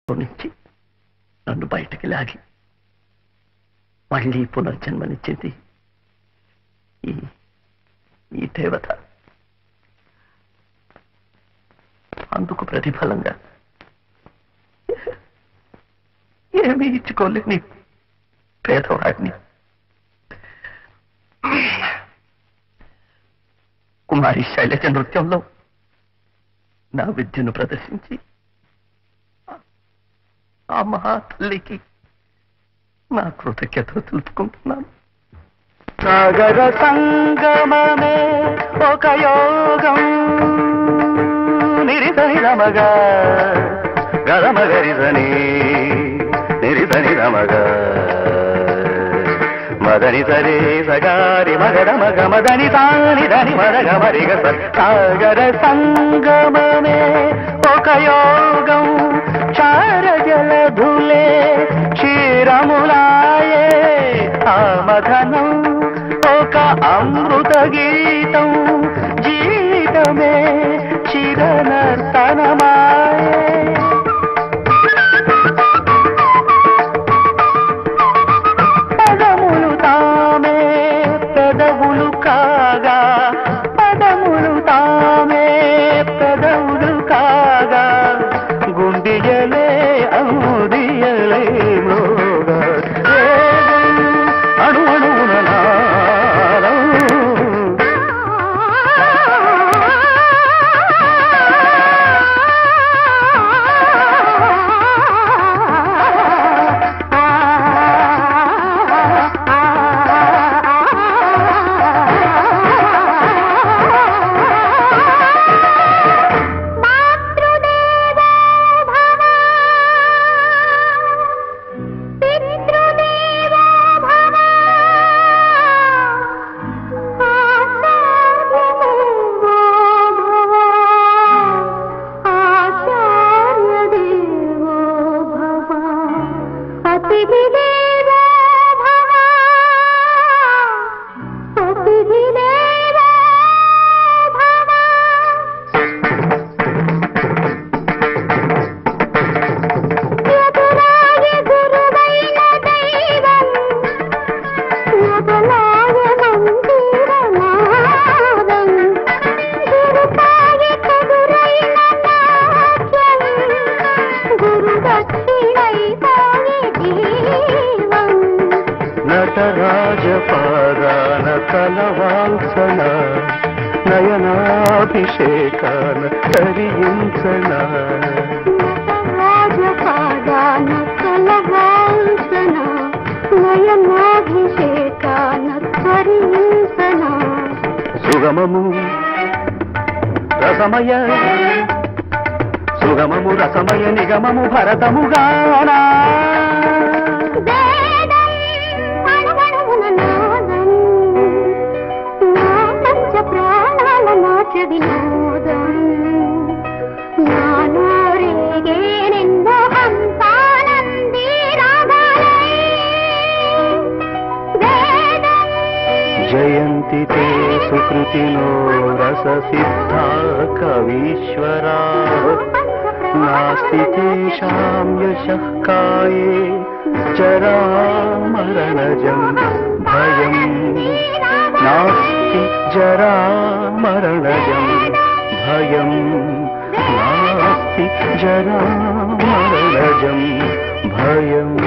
నుంచి నన్ను బయటికి లాగి మళ్ళీ పునర్జన్మనిచ్చింది ఈ ఈ దేవత అందుకు ప్రతిఫలంగా ఏమీ ఇచ్చుకోలేని పేదవాడిని కుమారి శైలజ నృత్యంలో నా విద్యను ప్రదర్శించి ఆ మహా తల్లికి నా కృతజ్ఞతలు తెలుపుకుంటున్నాను సాగర సంగమమే ఒక యోగం నిరిసని రమగా గరమగరిసని నిరిసని రమగా మదని సరే సగారి మగర మగ మదని సాని దని మరగ మరిగ స సాగర సంగమమే ఒక యోగం చార జలధులే క్షీరములాయే ఆమధనం ఒక అమృత గీతం జీవితమే చిరనర్తనమాయే పదములు తామే పెదవులు కాగా పదములు తామే పెదవులు కాగా గుండియలే ఔదియలే మోగా వేగం అణు అణువున నాదం. నటరాజపాదాన కలవాల్సన నయనాభిషేకాన కరియించన సుగమము రసమయ సుగమము రసమయ నిగమము భరతముగానా వినోదం నానోరేగేనెందో హంసానంది రాగాలై వేదం జయంతి తే సుకృతినో రస సిద్ధా కవీశ్వరా నాస్తి తేషాం యశః కాయే జరామరణజం భయం నాస్తి జరామరణజం భయం నాస్తి జరామరణజం భయం